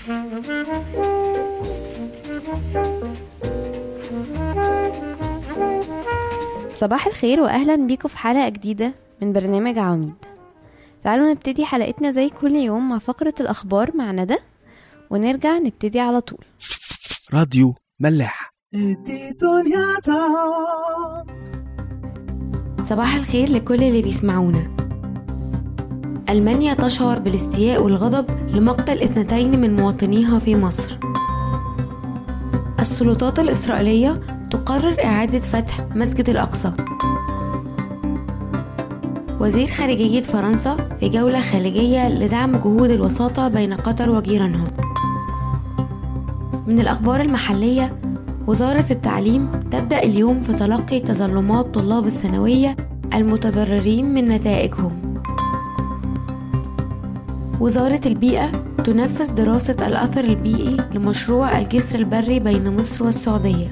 صباح الخير واهلا بيكم في حلقه جديده من برنامج عواميد تعالوا نبتدي حلقتنا زي كل يوم مع فقره الاخبار مع ندى ونرجع نبتدي على طول راديو ملاح صباح الخير لكل اللي بيسمعونا ألمانيا تشعر بالاستياء والغضب لمقتل اثنتين من مواطنيها في مصر السلطات الإسرائيلية تقرر إعادة فتح مسجد الأقصى وزير خارجية فرنسا في جولة خارجية لدعم جهود الوساطة بين قطر وجيرانها من الأخبار المحلية وزارة التعليم تبدأ اليوم في تلقي تظلمات طلاب الثانوية المتضررين من نتائجهم وزارة البيئة تنفذ دراسة الأثر البيئي لمشروع الجسر البري بين مصر والسعودية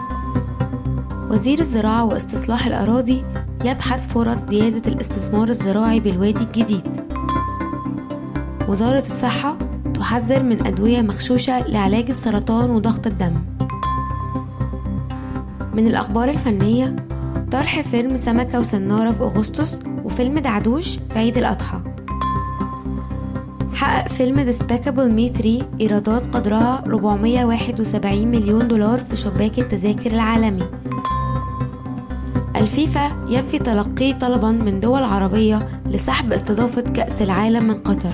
وزير الزراعة واستصلاح الأراضي يبحث فرص زيادة الاستثمار الزراعي بالوادي الجديد وزارة الصحة تحذر من أدوية مغشوشة لعلاج السرطان وضغط الدم من الأخبار الفنية طرح فيلم سمكة وسنارة في أغسطس وفيلم دعدوش في عيد الأضحى حقق فيلم ديسبيكابل مي 3 إيرادات قدرها 471 مليون دولار في شباك التذاكر العالمي الفيفا ينفي تلقي طلبا من دول عربية لسحب استضافة كأس العالم من قطر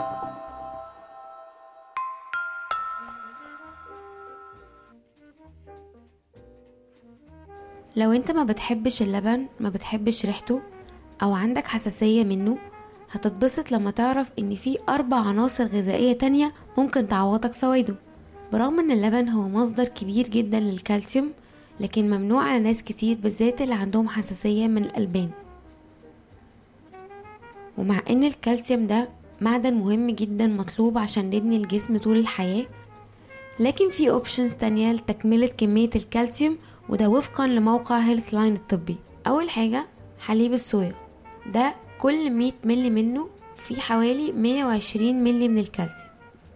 لو انت ما بتحبش اللبن ما بتحبش ريحته او عندك حساسية منه هتتبسط لما تعرف ان في اربع عناصر غذائية تانية ممكن تعوضك فوائده برغم ان اللبن هو مصدر كبير جدا للكالسيوم لكن ممنوع على ناس كتير بالذات اللي عندهم حساسية من الألبان ومع ان الكالسيوم ده معدن مهم جدا مطلوب عشان نبني الجسم طول الحياة لكن في اوبشنز تانية لتكملة كمية الكالسيوم وده وفقا لموقع هيلث لاين الطبي اول حاجة حليب الصويا ده كل 100 ملي منه في حوالي 120 ملي من الكالسيوم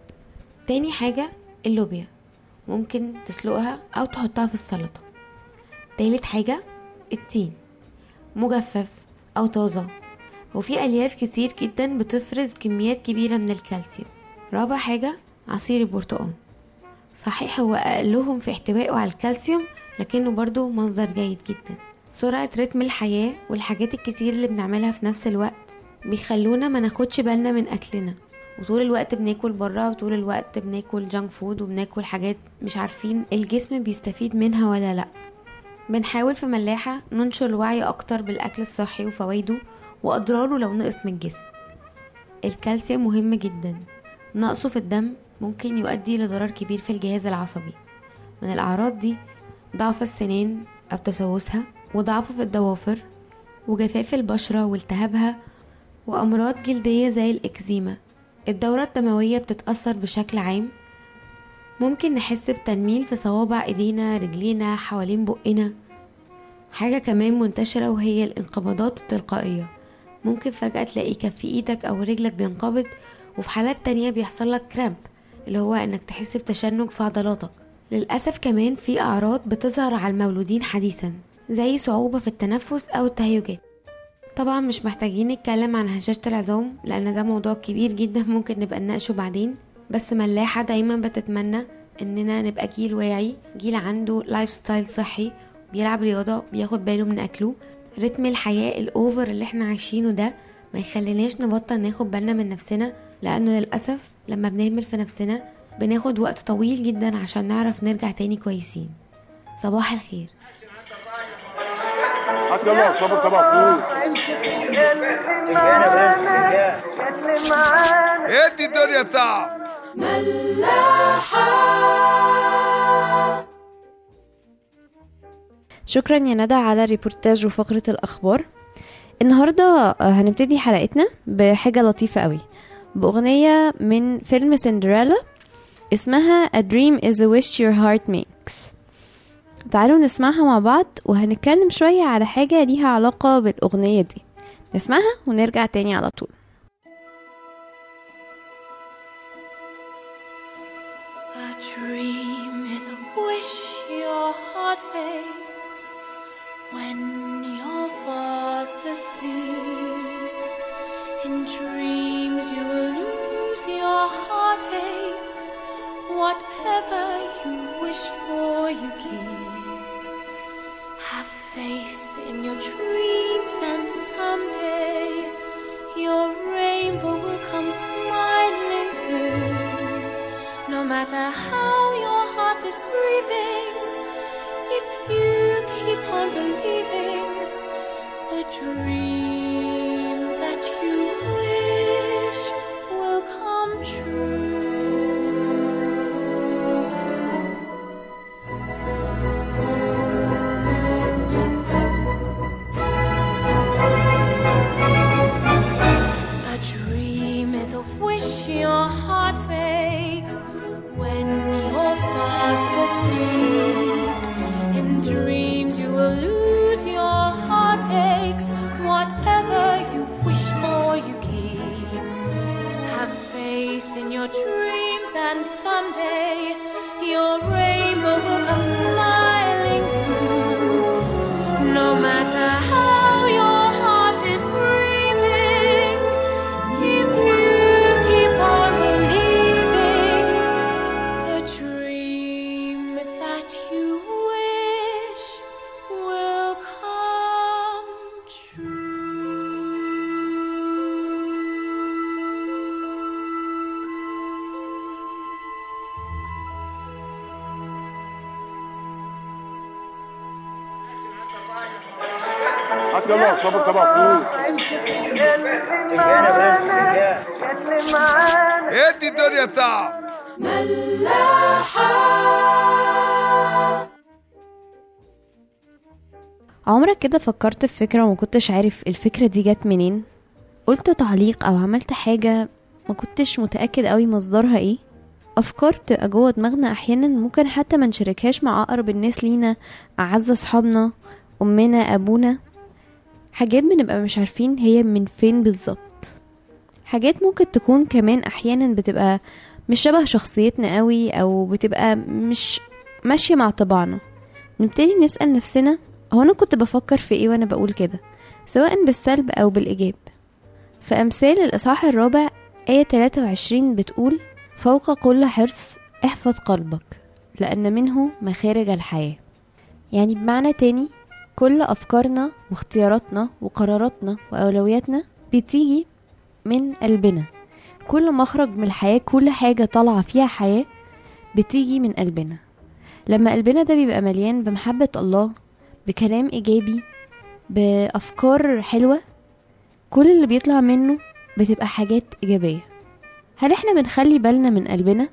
تاني حاجة اللوبيا ممكن تسلقها او تحطها في السلطة تالت حاجة التين مجفف او طازة وفي الياف كتير جدا بتفرز كميات كبيرة من الكالسيوم رابع حاجة عصير البرتقال صحيح هو اقلهم في احتوائه على الكالسيوم لكنه برضو مصدر جيد جدا سرعة رتم الحياة والحاجات الكتير اللي بنعملها في نفس الوقت بيخلونا ما ناخدش بالنا من أكلنا وطول الوقت بناكل برا وطول الوقت بناكل جانك فود وبناكل حاجات مش عارفين الجسم بيستفيد منها ولا لأ بنحاول في ملاحة ننشر الوعي أكتر بالأكل الصحي وفوائده وأضراره لو نقص من الجسم الكالسيوم مهم جدا نقصه في الدم ممكن يؤدي لضرر كبير في الجهاز العصبي من الأعراض دي ضعف السنان أو تسوسها وضعف في الضوافر وجفاف البشرة والتهابها وأمراض جلدية زي الإكزيما الدورة الدموية بتتأثر بشكل عام ممكن نحس بتنميل في صوابع ايدينا رجلينا حوالين بقنا حاجة كمان منتشرة وهي الانقباضات التلقائية ممكن فجأة تلاقي كف ايدك او رجلك بينقبض وفي حالات تانية بيحصل لك كرامب اللي هو انك تحس بتشنج في عضلاتك للأسف كمان في أعراض بتظهر على المولودين حديثا زي صعوبة في التنفس أو التهيجات طبعا مش محتاجين نتكلم عن هشاشة العظام لأن ده موضوع كبير جدا ممكن نبقى نناقشه بعدين بس ملاحة دايما بتتمنى اننا نبقى جيل واعي جيل عنده لايف ستايل صحي بيلعب رياضة بياخد باله من أكله رتم الحياة الأوفر اللي احنا عايشينه ده ما يخليناش نبطل ناخد بالنا من نفسنا لأنه للأسف لما بنهمل في نفسنا بناخد وقت طويل جدا عشان نعرف نرجع تاني كويسين صباح الخير حتى يلا صبر طبعا ادي الدنيا تعب شكرا يا ندى على ريبورتاج وفقرة الأخبار النهاردة هنبتدي حلقتنا بحاجة لطيفة قوي بأغنية من فيلم سندريلا اسمها A Dream is a Wish Your Heart Makes تعالوا نسمعها مع بعض وهنتكلم شوية على حاجة ليها علاقة بالأغنية دي نسمعها ونرجع تاني على طول A dream is a wish your heart makes when you're fast asleep. In dreams you will lose your heartaches. Whatever you wish for, you keep. Have faith in your dreams, and someday your rainbow will come smiling through. No matter how your heart is grieving, if you keep on believing, the dream that you wish will come true. A dream is a wish your heart makes when you're fast asleep. In dreams you will lose your heartaches. Whatever you wish for, you keep. Have faith in your dreams, and someday your rainbow will come smiling through. No matter how your heart is grieving, if you keep on believing, the dream that you wish will come true. هات يلا يا صابر طبق فول ادي الدنيا تعب عمرك كده فكرت في فكرة وما كنتش عارف الفكرة دي جت منين قلت تعليق او عملت حاجة ما كنتش متأكد قوي مصدرها ايه افكار بتبقى جوه دماغنا احيانا ممكن حتى ما نشاركهاش مع اقرب الناس لينا اعز اصحابنا امنا ابونا حاجات بنبقى مش عارفين هي من فين بالظبط حاجات ممكن تكون كمان احيانا بتبقى مش شبه شخصيتنا قوي او بتبقى مش ماشية مع طباعنا نبتدي نسأل نفسنا هو انا كنت بفكر في ايه وانا بقول كده سواء بالسلب او بالايجاب في امثال الاصحاح الرابع آية 23 بتقول فوق كل حرص احفظ قلبك لأن منه مخارج الحياة يعني بمعنى تاني كل أفكارنا واختياراتنا وقراراتنا وأولوياتنا بتيجي من قلبنا كل مخرج من الحياة كل حاجة طالعة فيها حياة بتيجي من قلبنا لما قلبنا ده بيبقى مليان بمحبة الله بكلام إيجابي بأفكار حلوة كل اللي بيطلع منه بتبقى حاجات إيجابية هل احنا بنخلي بالنا من قلبنا؟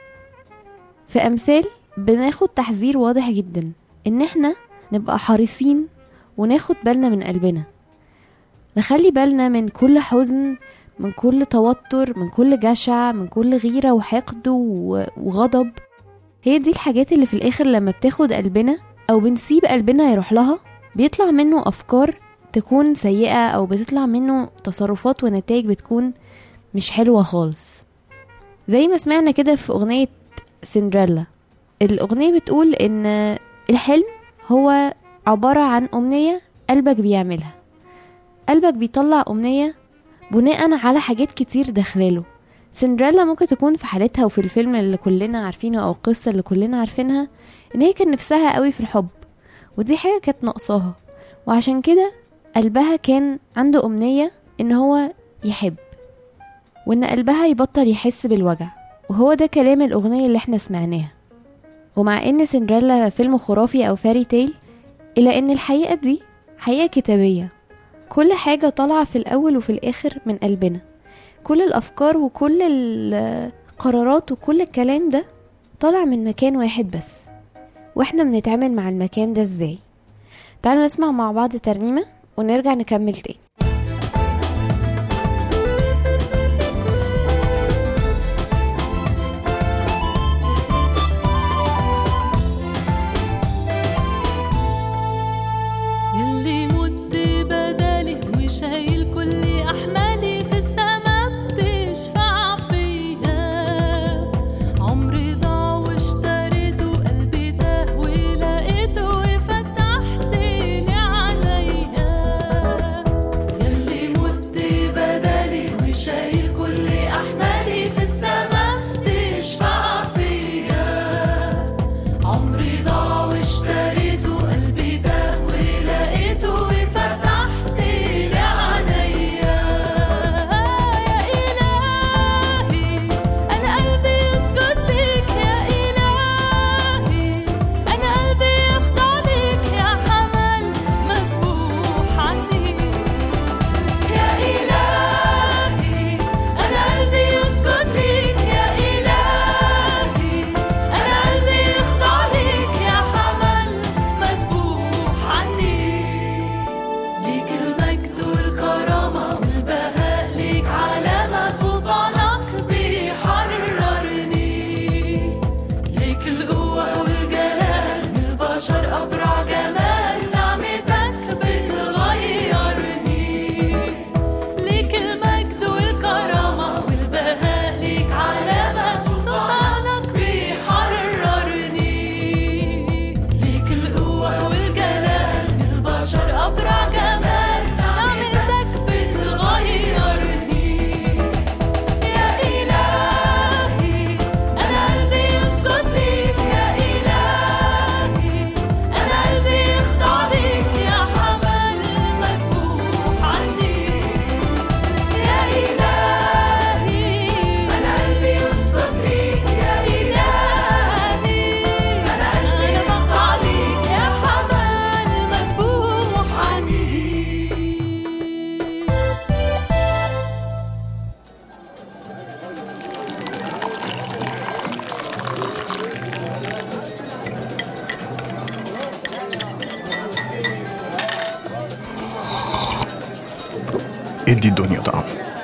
في أمثال بناخد تحذير واضح جدا إن احنا نبقى حريصين وناخد بالنا من قلبنا نخلي بالنا من كل حزن من كل توتر من كل جشع من كل غيرة وحقد و- وغضب هي دي الحاجات اللي في الآخر لما بتاخد قلبنا أو بنسيب قلبنا يروح لها بيطلع منه أفكار تكون سيئة أو بتطلع منه تصرفات ونتائج بتكون مش حلوة خالص زي ما سمعنا كده في أغنية سندريلا الأغنية بتقول إن الحلم هو عبارة عن أمنية قلبك بيعملها قلبك بيطلع أمنية بناء على حاجات كتير داخلاله سندريلا ممكن تكون في حالتها وفي الفيلم اللي كلنا عارفينه أو القصة اللي كلنا عارفينها إن هي كان نفسها قوي في الحب ودي حاجة كانت ناقصاها وعشان كده قلبها كان عنده أمنية إن هو يحب وإن قلبها يبطل يحس بالوجع وهو ده كلام الأغنية اللي احنا سمعناها ومع إن سندريلا فيلم خرافي أو فاري تيل إلا إن الحقيقة دي حقيقة كتابية كل حاجة طالعة في الأول وفي الآخر من قلبنا كل الأفكار وكل القرارات وكل الكلام ده طالع من مكان واحد بس واحنا بنتعامل مع المكان ده ازاي تعالوا نسمع مع بعض ترنيمة ونرجع نكمل تاني يلي مد بدالي وشايل كل احمالي في السما بتشفع فيا عمري ضاع يدي الدنيا طعم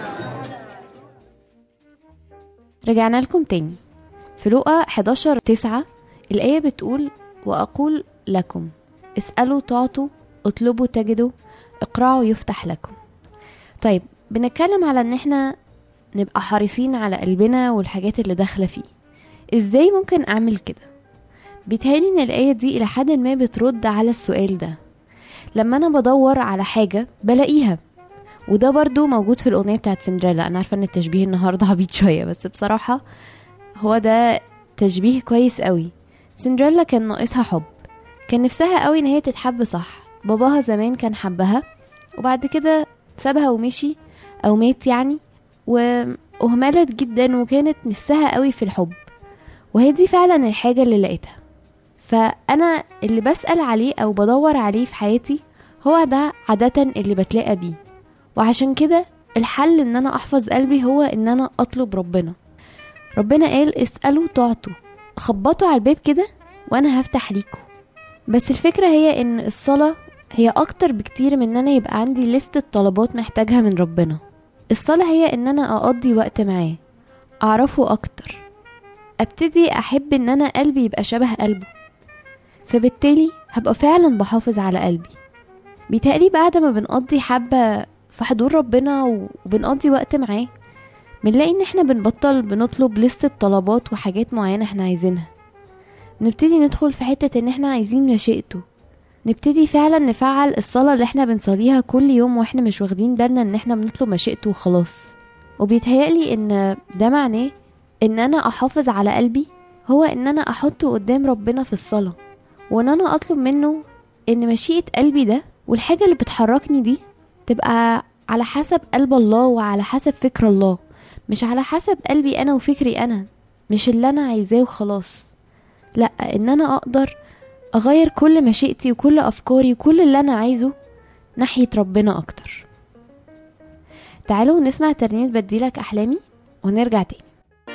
رجعنا لكم تاني في لوقا 11 9 الآية بتقول وأقول لكم اسألوا تعطوا اطلبوا تجدوا اقرعوا يفتح لكم طيب بنتكلم على ان احنا نبقى حريصين على قلبنا والحاجات اللي داخلة فيه ازاي ممكن اعمل كده بيتهيألي ان الآية دي إلى حد ما بترد على السؤال ده لما أنا بدور على حاجة بلاقيها وده برضو موجود في الأغنية بتاعت سندريلا أنا عارفة إن التشبيه النهاردة عبيط شوية بس بصراحة هو ده تشبيه كويس قوي سندريلا كان ناقصها حب كان نفسها قوي إن هي تتحب صح باباها زمان كان حبها وبعد كده سابها ومشي أو مات يعني وأهملت جدا وكانت نفسها قوي في الحب وهي دي فعلا الحاجة اللي لقيتها فأنا اللي بسأل عليه أو بدور عليه في حياتي هو ده عادة اللي بتلاقى بيه وعشان كده الحل ان انا احفظ قلبي هو ان انا اطلب ربنا ربنا قال اسألوا تعطوا خبطوا على الباب كده وانا هفتح ليكوا بس الفكرة هي ان الصلاة هي اكتر بكتير من ان انا يبقى عندي لستة طلبات محتاجها من ربنا الصلاة هي ان انا اقضي وقت معاه اعرفه اكتر ابتدي احب ان انا قلبي يبقى شبه قلبه فبالتالي هبقى فعلا بحافظ على قلبي بيتهيألي بعد ما بنقضي حبة في حضور ربنا وبنقضي وقت معاه بنلاقي ان احنا بنبطل بنطلب لستة طلبات وحاجات معينة احنا عايزينها نبتدي ندخل في حتة ان احنا عايزين مشيئته نبتدي فعلا نفعل الصلاة اللي احنا بنصليها كل يوم واحنا مش واخدين بالنا ان احنا بنطلب مشيئته وخلاص وبيتهيألي ان ده معناه ان انا احافظ على قلبي هو ان انا احطه قدام ربنا في الصلاة وان انا اطلب منه ان مشيئة قلبي ده والحاجة اللي بتحركني دي تبقى على حسب قلب الله وعلى حسب فكر الله مش على حسب قلبي انا وفكري انا مش اللي انا عايزاه وخلاص لا ان انا اقدر اغير كل مشيئتي وكل افكاري وكل اللي انا عايزه ناحية ربنا اكتر تعالوا نسمع ترنيمة بديلك احلامي ونرجع تاني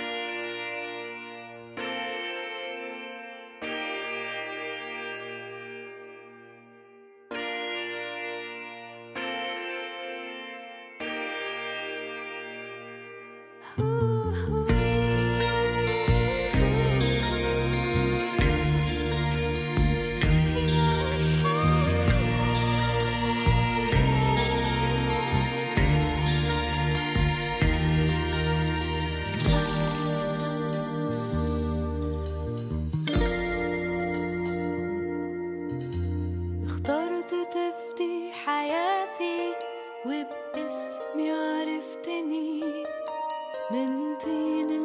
اخترت تفدي حياتي وباسمي عرفتني من طين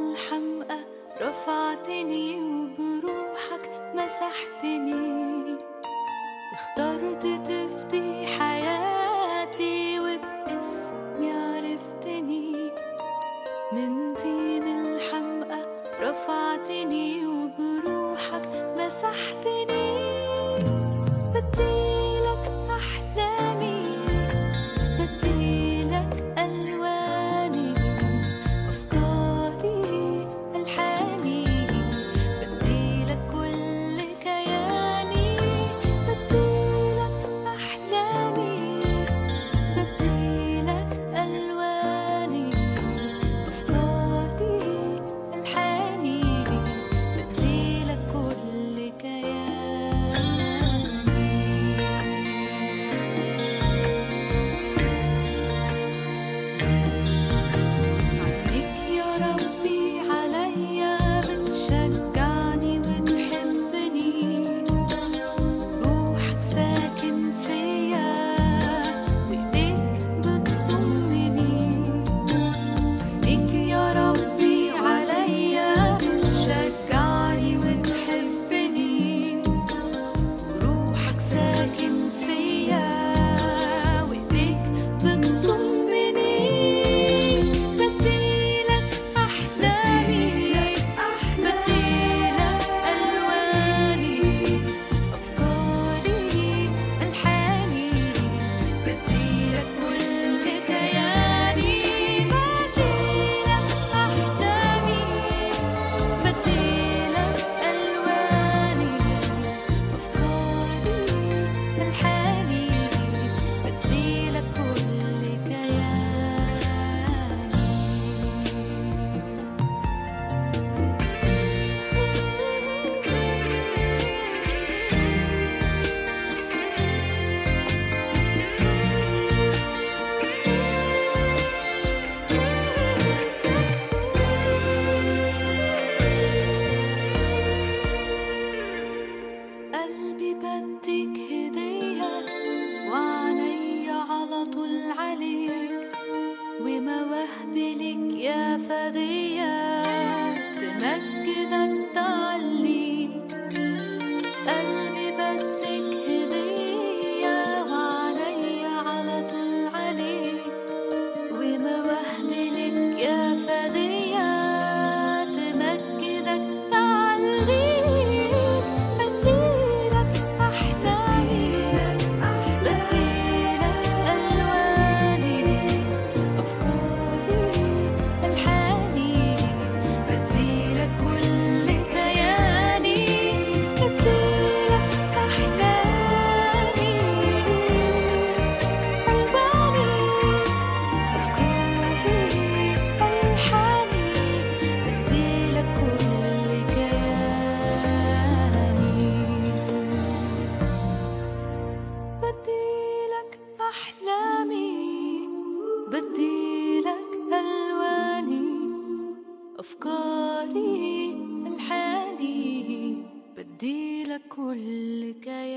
كل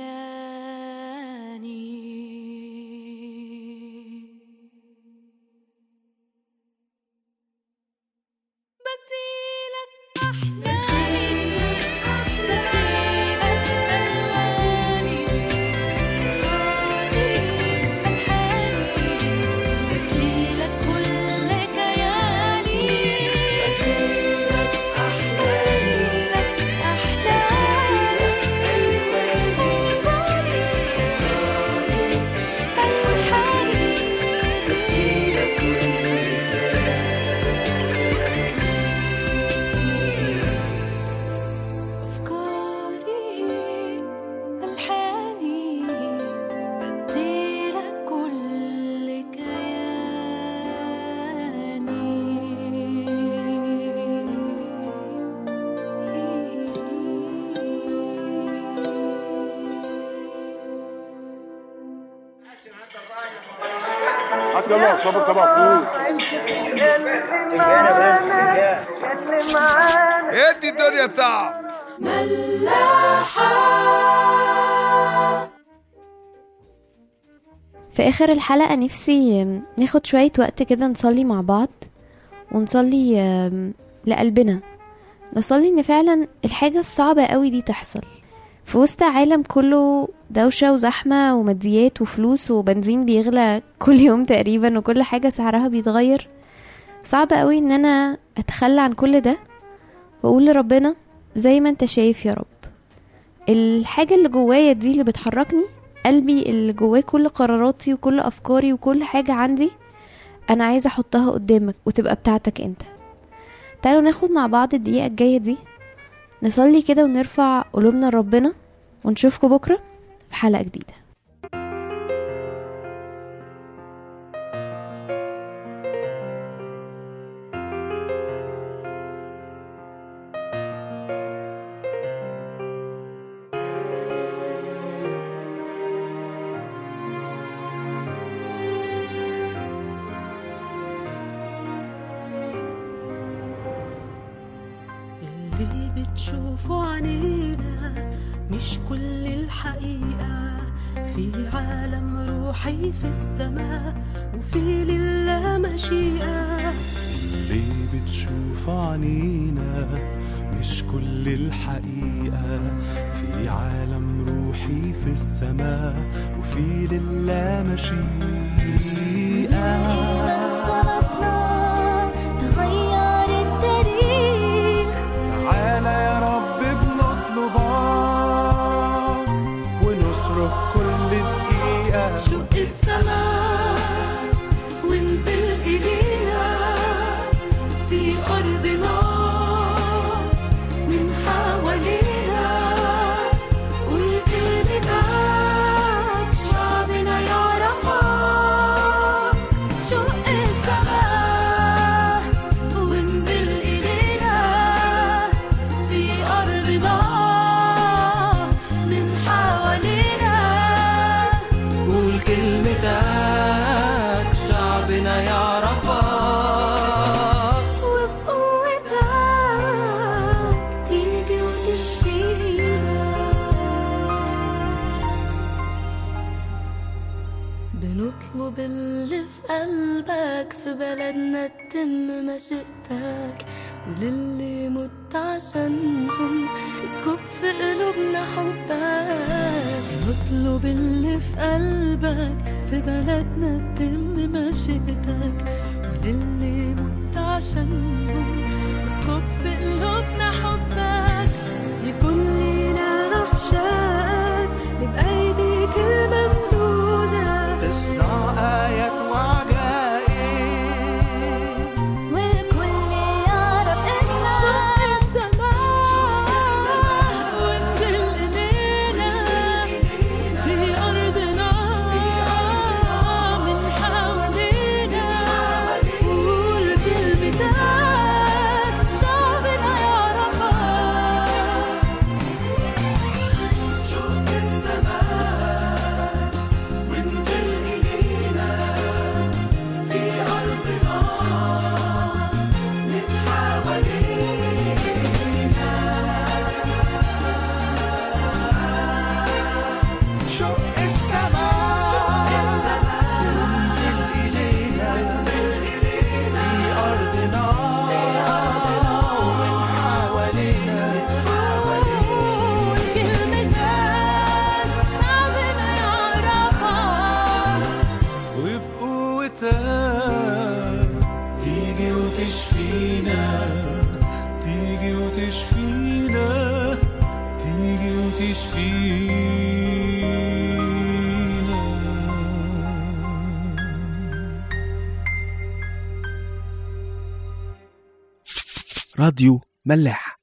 كياني بديلك أحلامي بديلك ألواني أفكاري ألحاني بديلك كل كياني بديلك أحلامي أحلامي أفكاري ألحاني بديلك أفكاري ألحاني بديلك كل كياني هات يلا صابر طبق فول ادي الدنيا طعم في آخر الحلقة نفسي آم، ناخد شوية وقت كده نصلي مع بعض ونصلي آم، لقلبنا نصلي ان فعلا الحاجة الصعبة قوي دي تحصل في وسط عالم كله دوشة وزحمة وماديات وفلوس وبنزين بيغلى كل يوم تقريبا وكل حاجة سعرها بيتغير صعب قوي ان انا اتخلى عن كل ده واقول لربنا زي ما انت شايف يا رب الحاجة اللي جوايا دي اللي بتحركني قلبي اللي جواه كل قراراتي وكل افكاري وكل حاجة عندي انا عايزة احطها قدامك وتبقى بتاعتك انت تعالوا ناخد مع بعض الدقيقة الجاية دي نصلي كده ونرفع قلوبنا لربنا ونشوفكم بكرة في حلقة جديدة اللي بتشوفه عنينا مش كل الحقيقة في عالم روحي في السماء وفي لله مشيئة اللي بتشوف عنينا مش كل الحقيقة في عالم روحي في السماء وفي لله مشيئة صلاتنا تغير التاريخ تعالى يا رب بنطلبك ونصرخ كل دقيقة شق السماء وانزل إلينا في أرضنا من حوالينا قول كلمتك شعبنا يعرفك شق السماء وانزل إلينا في أرضنا من حوالينا قول كلمتك شعبنا يعرفك وبقوتك تيجي وتشفينا بنطلب اللي في قلبك في بلدنا تتم مشيئتك وللي مت عشانهم اسكب في قلوبنا حبك نطلب اللي في قلبك في بلدنا تتم مشيئتك وللي مت عشانهم اسكب في قلوبنا حبك يكون لينا أحشائك نبقى ايديك الممدودة تصنع آيات وعجائب والكل يعرف اسمك شق السماء وانزل إلينا في أرضنا من حوالينا قول كلمتك شعبنا يعرفك محتاج تيجي وتشفينا تيجي وتشفينا تيجي وتشفينا راديو ملاح